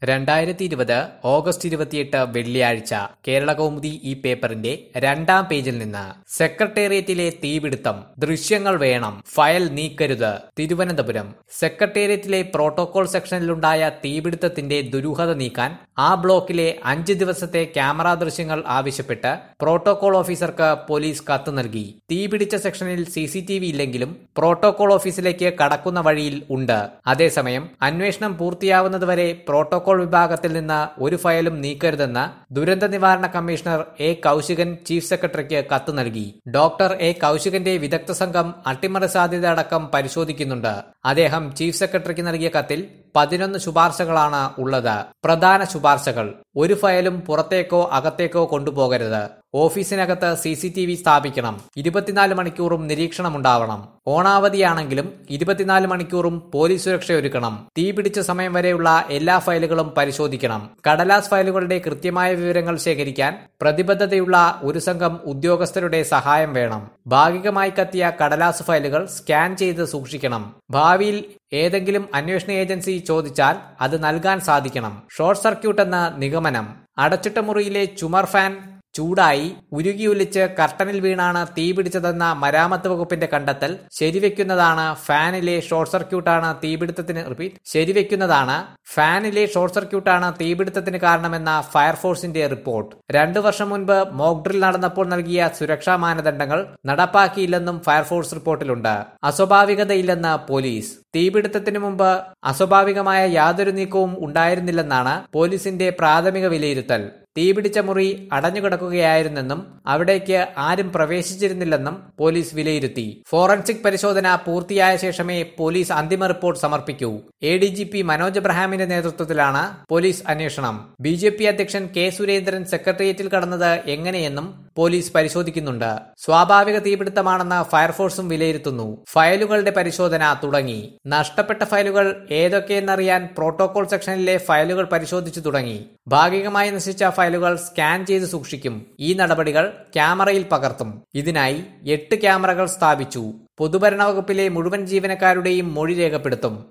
രണ്ടായിരത്തി ഇരുപത് ഓഗസ്റ്റ് ഇരുപത്തിയെട്ട് വെള്ളിയാഴ്ച കേരളകൗമുദി ഈ പേപ്പറിന്റെ രണ്ടാം പേജിൽ നിന്ന് സെക്രട്ടേറിയറ്റിലെ തീപിടുത്തം ദൃശ്യങ്ങൾ വേണം ഫയൽ നീക്കരുത് തിരുവനന്തപുരം സെക്രട്ടേറിയറ്റിലെ പ്രോട്ടോകോൾ സെക്ഷനിലുണ്ടായ തീപിടുത്തത്തിന്റെ ദുരൂഹത നീക്കാൻ ആ ബ്ലോക്കിലെ അഞ്ച് ദിവസത്തെ ക്യാമറ ദൃശ്യങ്ങൾ ആവശ്യപ്പെട്ട് പ്രോട്ടോകോൾ ഓഫീസർക്ക് പോലീസ് കത്ത് നൽകി തീപിടിച്ച സെക്ഷനിൽ സി സി ടി വി ഇല്ലെങ്കിലും പ്രോട്ടോകോൾ ഓഫീസിലേക്ക് കടക്കുന്ന വഴിയിൽ ഉണ്ട് അതേസമയം അന്വേഷണം പൂർത്തിയാവുന്നതുവരെ പ്രോട്ടോകോൾ വിഭാഗത്തിൽ നിന്ന് ഒരു ഫയലും നീക്കരുതെന്ന് ദുരന്ത നിവാരണ കമ്മീഷണർ എ കൌശികൻ ചീഫ് സെക്രട്ടറിക്ക് കത്ത് നൽകി ഡോക്ടർ എ കൌശികന്റെ വിദഗ്ധ സംഘം അട്ടിമറി സാധ്യത അടക്കം പരിശോധിക്കുന്നുണ്ട് അദ്ദേഹം ചീഫ് സെക്രട്ടറിക്ക് നൽകിയ കത്തിൽ പതിനൊന്ന് ശുപാർശകളാണ് ഉള്ളത് പ്രധാന ശുപാർശകൾ ഒരു ഫയലും പുറത്തേക്കോ അകത്തേക്കോ കൊണ്ടുപോകരുത് ഓഫീസിനകത്ത് സി സി ടി വി സ്ഥാപിക്കണം ഇരുപത്തിനാല് മണിക്കൂറും നിരീക്ഷണം ഉണ്ടാവണം ഓണാവധിയാണെങ്കിലും ഇരുപത്തിനാല് മണിക്കൂറും പോലീസ് സുരക്ഷ ഒരുക്കണം തീപിടിച്ച സമയം വരെയുള്ള എല്ലാ ഫയലുകളും പരിശോധിക്കണം കടലാസ് ഫയലുകളുടെ കൃത്യമായ വിവരങ്ങൾ ശേഖരിക്കാൻ പ്രതിബദ്ധതയുള്ള ഒരു സംഘം ഉദ്യോഗസ്ഥരുടെ സഹായം വേണം ഭാഗികമായി കത്തിയ കടലാസ് ഫയലുകൾ സ്കാൻ ചെയ്ത് സൂക്ഷിക്കണം ഭാവിയിൽ ഏതെങ്കിലും അന്വേഷണ ഏജൻസി ചോദിച്ചാൽ അത് നൽകാൻ സാധിക്കണം ഷോർട്ട് സർക്യൂട്ട് എന്ന നിഗമനം അടച്ചിട്ട മുറിയിലെ ചുമർ ഫാൻ ചൂടായി ഉരുകിയൊലിച്ച് കർട്ടനിൽ വീണാണ് തീപിടിച്ചതെന്ന മരാമത്ത് വകുപ്പിന്റെ കണ്ടെത്തൽ ശരിവെക്കുന്നതാണ് ഫാനിലെ ഷോർട്ട് സർക്യൂട്ടാണ് തീപിടുത്തത്തിന് റിപ്പീറ്റ് ശരിവെക്കുന്നതാണ് ഫാനിലെ ഷോർട്ട് സർക്യൂട്ടാണ് തീപിടുത്തത്തിന് കാരണമെന്ന ഫയർഫോഴ്സിന്റെ റിപ്പോർട്ട് രണ്ടു വർഷം മുൻപ് മോക്ക് ഡ്രിൽ നടന്നപ്പോൾ നൽകിയ സുരക്ഷാ മാനദണ്ഡങ്ങൾ നടപ്പാക്കിയില്ലെന്നും ഫയർഫോഴ്സ് റിപ്പോർട്ടിലുണ്ട് അസ്വാഭാവികതയില്ലെന്ന് പോലീസ് തീപിടുത്തത്തിനു മുമ്പ് അസ്വാഭാവികമായ യാതൊരു നീക്കവും ഉണ്ടായിരുന്നില്ലെന്നാണ് പോലീസിന്റെ പ്രാഥമിക വിലയിരുത്തൽ തീപിടിച്ച മുറി അടഞ്ഞുകിടക്കുകയായിരുന്നെന്നും അവിടേക്ക് ആരും പ്രവേശിച്ചിരുന്നില്ലെന്നും പോലീസ് വിലയിരുത്തി ഫോറൻസിക് പരിശോധന പൂർത്തിയായ ശേഷമേ പോലീസ് അന്തിമ റിപ്പോർട്ട് സമർപ്പിക്കൂ A D G P Manoj എബ്രഹാമിന്റെ നേതൃത്വത്തിലാണ് പോലീസ് അന്വേഷണം ബി ജെ പി അധ്യക്ഷൻ കെ സുരേന്ദ്രൻ സെക്രട്ടേറിയറ്റിൽ കടന്നത് എങ്ങനെയെന്നും പോലീസ് പരിശോധിക്കുന്നുണ്ട് സ്വാഭാവിക തീപിടുത്തമാണെന്ന് ഫയർഫോഴ്സും വിലയിരുത്തുന്നു ഫയലുകളുടെ പരിശോധന തുടങ്ങി നഷ്ടപ്പെട്ട ഫയലുകൾ ഏതൊക്കെയെന്നറിയാൻ പ്രോട്ടോകോൾ സെക്ഷനിലെ ഫയലുകൾ പരിശോധിച്ചു തുടങ്ങി ഭാഗികമായി നശിച്ച ഫയലുകൾ സ്കാൻ ചെയ്ത് സൂക്ഷിക്കും ഈ നടപടികൾ ക്യാമറയിൽ പകർത്തും ഇതിനായി എട്ട് ക്യാമറകൾ സ്ഥാപിച്ചു പൊതുഭരണ വകുപ്പിലെ മുഴുവൻ ജീവനക്കാരുടെയും മൊഴി രേഖപ്പെടുത്തും